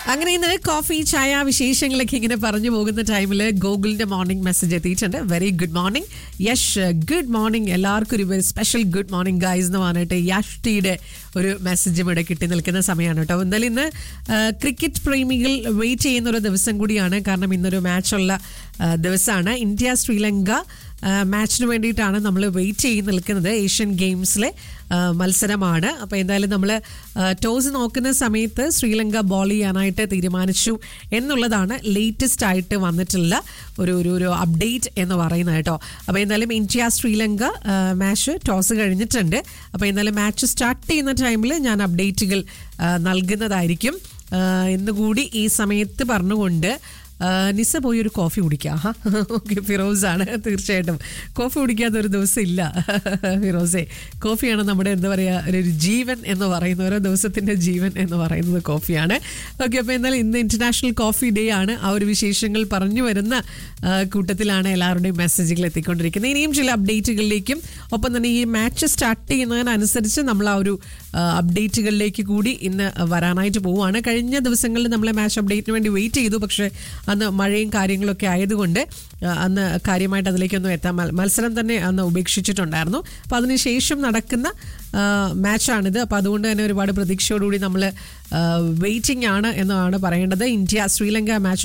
അങ്ങനെ ഇന്ന് കോഫി ചായ വിശേഷങ്ങളൊക്കെ ഇങ്ങനെ പറഞ്ഞു പോകുന്ന ടൈമിൽ ഗൂഗിളിന്റെ മോർണിംഗ് മെസ്സേജ് എത്തിയിട്ടുണ്ട് very good morning Yash good morning എല്ലാവർക്കും ഒരു സ്പെഷ്യൽ ഗുഡ് മോർണിംഗ് ഗൈസ് എന്ന് പറഞ്ഞിട്ട് യഷ് ടീയുടെ ഒരു മെസ്സേജും ഇവിടെ കിട്ടി നിൽക്കുന്ന സമയമാണ് കേട്ടോ എന്തായാലും ഇന്ന് ക്രിക്കറ്റ് പ്രേമികൾ വെയിറ്റ് ചെയ്യുന്ന ഒരു ദിവസം കൂടിയാണ് കാരണം ഇന്നൊരു മാച്ചുള്ള ദിവസമാണ് ഇന്ത്യ ശ്രീലങ്ക മാച്ചിന് വേണ്ടിയിട്ടാണ് നമ്മൾ വെയിറ്റ് ചെയ്ത് നിൽക്കുന്നത് ഏഷ്യൻ ഗെയിംസിലെ മത്സരമാണ് അപ്പോൾ എന്തായാലും നമ്മൾ ടോസ് നോക്കുന്ന സമയത്ത് ശ്രീലങ്ക ബോൾ ചെയ്യാനായിട്ട് തീരുമാനിച്ചു എന്നുള്ളതാണ് ലേറ്റസ്റ്റ് ആയിട്ട് വന്നിട്ടുള്ള ഒരു ഒരു ഒരു അപ്ഡേറ്റ് എന്ന് പറയുന്നത് കേട്ടോ അപ്പോൾ എന്തായാലും ഇന്ത്യ ശ്രീലങ്ക മാച്ച് ടോസ് കഴിഞ്ഞിട്ടുണ്ട് അപ്പോൾ എന്തായാലും മാച്ച് സ്റ്റാർട്ട് ചെയ്യുന്ന ടൈമിൽ ഞാൻ അപ്ഡേറ്റുകൾ നൽകുന്നതായിരിക്കും എന്നുകൂടി ഈ സമയത്ത് പറഞ്ഞുകൊണ്ട് നിസ പോയി ഒരു കോഫി കുടിക്കുക ഓക്കെ ഫിറോസ് ആണ് തീർച്ചയായിട്ടും കോഫി കുടിക്കാത്ത ഒരു ദിവസം ഇല്ല ഫിറോസെ കോഫിയാണ് നമ്മുടെ എന്താ പറയുക ഒരു ജീവൻ എന്ന് പറയുന്ന ഓരോ ദിവസത്തിൻ്റെ ജീവൻ എന്ന് പറയുന്നത് കോഫിയാണ് ഓക്കെ അപ്പോൾ എന്നാൽ ഇന്ന് ഇൻ്റർനാഷണൽ കോഫി ഡേ ആണ് ആ ഒരു വിശേഷങ്ങൾ പറഞ്ഞു വരുന്ന കൂട്ടത്തിലാണ് എല്ലാവരുടെയും മെസ്സേജുകൾ എത്തിക്കൊണ്ടിരിക്കുന്നത് ഇനിയും ചില അപ്ഡേറ്റുകളിലേക്കും ഒപ്പം തന്നെ ഈ മാച്ച് സ്റ്റാർട്ട് ചെയ്യുന്നതിനനുസരിച്ച് നമ്മൾ ആ ഒരു അപ്ഡേറ്റുകളിലേക്ക് കൂടി ഇന്ന് വരാനായിട്ട് പോവുകയാണ് കഴിഞ്ഞ ദിവസങ്ങളിൽ നമ്മളെ മാച്ച് അപ്ഡേറ്റിന് വേണ്ടി വെയിറ്റ് ചെയ്തു പക്ഷേ അന്ന് മഴയും കാര്യങ്ങളൊക്കെ ആയതുകൊണ്ട് അന്ന് കാര്യമായിട്ട് അതിലേക്കൊന്നും എത്താൻ മത്സരം തന്നെ അന്ന് ഉപേക്ഷിച്ചിട്ടുണ്ടായിരുന്നു അപ്പോൾ അതിനുശേഷം നടക്കുന്ന മാച്ചാണിത് അപ്പോൾ അതുകൊണ്ട് തന്നെ ഒരുപാട് പ്രതീക്ഷയോടുകൂടി നമ്മൾ വെയിറ്റിംഗ് ആണ് എന്നാണ് പറയേണ്ടത് ഇന്ത്യ ശ്രീലങ്ക മാച്ച്